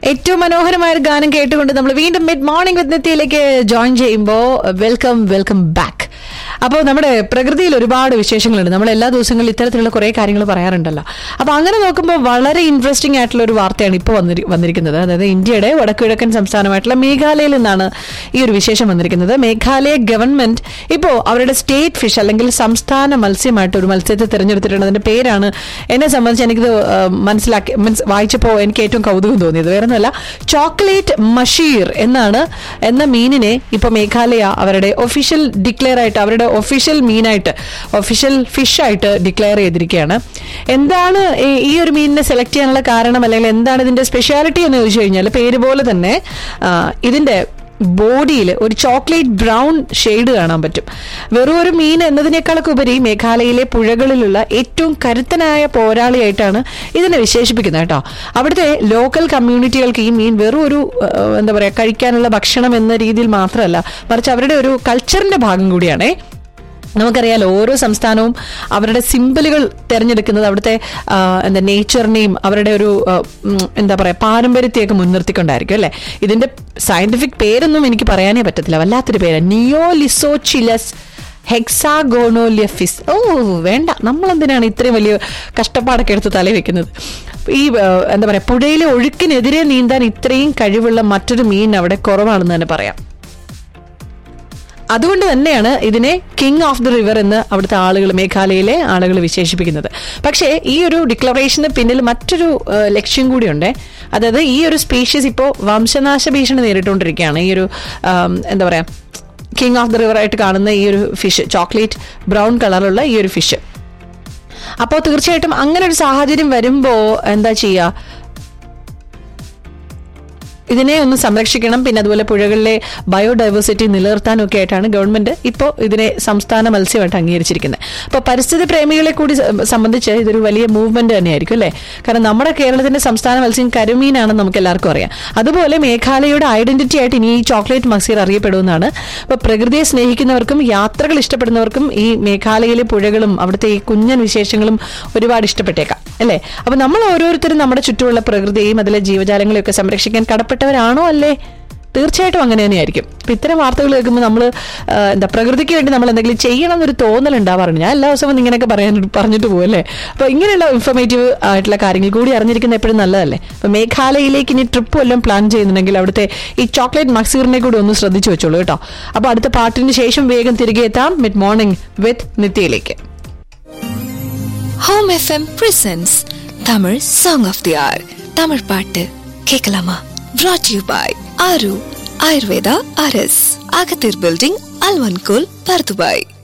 ഏറ്റവും മനോഹരമായ ഒരു ഗാനം കേട്ടുകൊണ്ട് നമ്മൾ വീണ്ടും മിഡ് മോർണിംഗ് വിത്ത് നിത്യയിലേക്ക് ജോയിൻ ചെയ്യുമ്പോൾ വെൽക്കം വെൽക്കം ബാക്ക് അപ്പോൾ നമ്മുടെ പ്രകൃതിയിൽ ഒരുപാട് വിശേഷങ്ങളുണ്ട് നമ്മൾ എല്ലാ ദിവസങ്ങളിലും ഇത്തരത്തിലുള്ള കുറേ കാര്യങ്ങൾ പറയാറുണ്ടല്ലോ അപ്പോൾ അങ്ങനെ നോക്കുമ്പോൾ വളരെ ഇൻട്രസ്റ്റിംഗ് ആയിട്ടുള്ള ഒരു വാർത്തയാണ് ഇപ്പോൾ വന്നിരി വന്നിരിക്കുന്നത് അതായത് ഇന്ത്യയുടെ വടക്കുകിഴക്കൻ സംസ്ഥാനമായിട്ടുള്ള മേഘാലയയിൽ നിന്നാണ് ഈ ഒരു വിശേഷം വന്നിരിക്കുന്നത് മേഘാലയ ഗവൺമെന്റ് ഇപ്പോൾ അവരുടെ സ്റ്റേറ്റ് ഫിഷ് അല്ലെങ്കിൽ സംസ്ഥാന മത്സ്യമായിട്ട് ഒരു മത്സ്യത്തെ തിരഞ്ഞെടുത്തിട്ടുണ്ട് അതിന്റെ പേരാണ് എന്നെ സംബന്ധിച്ച് എനിക്കിത് ആ, മനസ്സിലാക്കി മീൻസ് വായിച്ചപ്പോൾ എനിക്ക് ഏറ്റവും കൗതുകം തോന്നിയത് വേറെ ഒന്നുമല്ല ചോക്ലേറ്റ് മഷീർ എന്നാണ് എന്ന മീനിനെ ഇപ്പൊ മേഘാലയ അവരുടെ ഒഫീഷ്യൽ ഡിക്ലെയർ ആയിട്ട് അവരുടെ ഒഫീഷ്യൽ മീനായിട്ട് ഒഫീഷ്യൽ ഫിഷ് ആയിട്ട് ഡിക്ലെയർ ചെയ്തിരിക്കുകയാണ് എന്താണ് ഈ- ഈ ഒരു മീനിനെ സെലക്ട് ചെയ്യാനുള്ള കാരണം അല്ലെങ്കിൽ എന്താണ് ഇതിന്റെ സ്പെഷ്യാലിറ്റി എന്ന് ചോദിച്ചു കഴിഞ്ഞാൽ പേര് പോലെ തന്നെ ആ, ഇതിന്റെ ബോഡിയിൽ ഒരു ചോക്ലേറ്റ് ബ്രൗൺ ഷെയ്ഡ് കാണാൻ പറ്റും വെറും ഒരു മീൻ എന്നതിനേക്കാളൊക്കെ ഉപരി മേഘാലയയിലെ പുഴകളിലുള്ള ഏറ്റവും കരുത്തനായ പോരാളിയായിട്ടാണ് ഇതിനെ വിശേഷിപ്പിക്കുന്നത് കേട്ടോ അവിടുത്തെ ലോക്കൽ കമ്മ്യൂണിറ്റികൾക്ക് ഈ മീൻ വെറും ഒരു ഏഹ്, എന്താ പറയുക കഴിക്കാനുള്ള ഭക്ഷണം എന്ന രീതിയിൽ മാത്രമല്ല മറിച്ച് അവരുടെ ഒരു കൾച്ചറിന്റെ ഭാഗം കൂടിയാണേ നമുക്കറിയാലോ ഓരോ സംസ്ഥാനവും അവരുടെ സിമ്പിളുകൾ തിരഞ്ഞെടുക്കുന്നത് അവിടുത്തെ ആ, എന്താ നേച്ചറിനെയും അവരുടെ ഒരു ആ, ഉം, എന്താ പറയാ പാരമ്പര്യത്തെയൊക്കെ മുൻനിർത്തിക്കൊണ്ടായിരിക്കും അല്ലെ ഇതിന്റെ സയന്റിഫിക് പേരൊന്നും എനിക്ക് പറയാനേ പറ്റത്തില്ല വല്ലാത്തൊരു പേര് നിയോലിസോച്ചിലസ് ഹെക്സാഗോണോലിയഫിസ് ഓ വേണ്ട നമ്മളെന്തിനാണ് ഇത്രയും വലിയ കഷ്ടപ്പാടൊക്കെ എടുത്ത് തല വെക്കുന്നത് ഈ ആ, എന്താ പറയാ പുഴയിലെ ഒഴുക്കിനെതിരെ നീന്താൻ ഇത്രയും കഴിവുള്ള മറ്റൊരു മീൻ അവിടെ കുറവാണെന്ന് തന്നെ പറയാം അതുകൊണ്ട് തന്നെയാണ് ഇതിനെ കിങ് ഓഫ് ദി റിവർ എന്ന് അവിടുത്തെ ആളുകൾ മേഘാലയയിലെ ആളുകൾ വിശേഷിപ്പിക്കുന്നത് പക്ഷേ ഈ ഒരു ഡിക്ലറേഷന് പിന്നിൽ മറ്റൊരു ആ, ലക്ഷ്യം കൂടിയുണ്ട് അതായത് ഈ ഒരു സ്പീഷീസ് ഇപ്പോൾ വംശനാശ ഭീഷണി നേരിട്ടുകൊണ്ടിരിക്കുകയാണ് ഈ ഒരു ആം, എന്താ പറയാ കിങ് ഓഫ് ദി റിവർ ആയിട്ട് കാണുന്ന ഈ ഒരു ഫിഷ് ചോക്ലേറ്റ് ബ്രൗൺ കളറുള്ള ഈ ഒരു ഫിഷ് അപ്പോൾ തീർച്ചയായിട്ടും അങ്ങനെ ഒരു സാഹചര്യം വരുമ്പോൾ എന്താ ചെയ്യുക ഇതിനെ ഒന്ന് സംരക്ഷിക്കണം പിന്നെ അതുപോലെ പുഴകളിലെ ബയോഡൈവേഴ്സിറ്റി നിലനിർത്താനും ഒക്കെ ആയിട്ടാണ് ഗവൺമെന്റ് ഇപ്പോൾ ഇതിനെ സംസ്ഥാന മത്സ്യമായിട്ട് അംഗീകരിച്ചിരിക്കുന്നത് അപ്പോൾ പരിസ്ഥിതി പ്രേമികളെ കൂടി സ- സംബന്ധിച്ച് ഇതൊരു വലിയ മൂവ്മെന്റ് തന്നെയായിരിക്കും അല്ലേ കാരണം നമ്മുടെ കേരളത്തിന്റെ സംസ്ഥാന മത്സ്യം കരിമീനാണെന്ന് നമുക്ക് എല്ലാവർക്കും അറിയാം അതുപോലെ മേഘാലയയുടെ ഐഡന്റിറ്റി ആയിട്ട് ഇനി ഈ ചോക്ലേറ്റ് മസീർ അറിയപ്പെടുമെന്നാണ് അപ്പോൾ പ്രകൃതിയെ സ്നേഹിക്കുന്നവർക്കും യാത്രകൾ ഇഷ്ടപ്പെടുന്നവർക്കും ഈ മേഘാലയയിലെ പുഴകളും അവിടുത്തെ ഈ കുഞ്ഞൻ വിശേഷങ്ങളും ഒരുപാട് ഇഷ്ടപ്പെട്ടേക്കാം അല്ലേ അപ്പൊ നമ്മൾ ഓരോരുത്തരും നമ്മുടെ ചുറ്റുമുള്ള പ്രകൃതിയെയും അതിലെ ജീവജാലങ്ങളെയും ഒക്കെ സംരക്ഷിക്കാൻ കടപ്പെട്ടവരാണോ അല്ലേ തീർച്ചയായിട്ടും അങ്ങനെ തന്നെയായിരിക്കും അപ്പൊ ഇത്തരം വാർത്തകൾ കേൾക്കുമ്പോൾ നമ്മൾ എന്താ പ്രകൃതിക്ക് വേണ്ടി നമ്മൾ എന്തെങ്കിലും ചെയ്യണം എന്നൊരു തോന്നൽ ഉണ്ടാവാറുണ്ട് ഞാൻ എല്ലാ ദിവസവും ഇങ്ങനെയൊക്കെ പറയാൻ പറഞ്ഞിട്ട് പോകും അല്ലേ അപ്പൊ ഇങ്ങനെയുള്ള ഇൻഫർമേറ്റീവ് ആയിട്ടുള്ള കാര്യങ്ങൾ കൂടി അറിഞ്ഞിരിക്കുന്ന എപ്പോഴും നല്ലതല്ലേ അപ്പൊ മേഘാലയയിലേക്ക് ഇനി ട്രിപ്പ് വല്ലതും പ്ലാൻ ചെയ്യുന്നുണ്ടെങ്കിൽ അവിടുത്തെ ഈ ചോക്ലേറ്റ് മക്സീറിനെ കൂടി ഒന്ന് ശ്രദ്ധിച്ചു വെച്ചോളൂ കേട്ടോ അപ്പൊ അടുത്ത പാട്ടിന് ശേഷം വേഗം തിരികെ എത്താം മിഡ് മോർണിംഗ് വിത്ത് നിത്യയിലേക്ക് home FM presents Tamil song of the hour Tamil பாட்டு கேட்கலாமா brought யூ பாய் ஆரு ஆயுர்வேதா அரஸ் அகத்தீர் பில்டிங் அல்வன்கோல் பர்துபாய்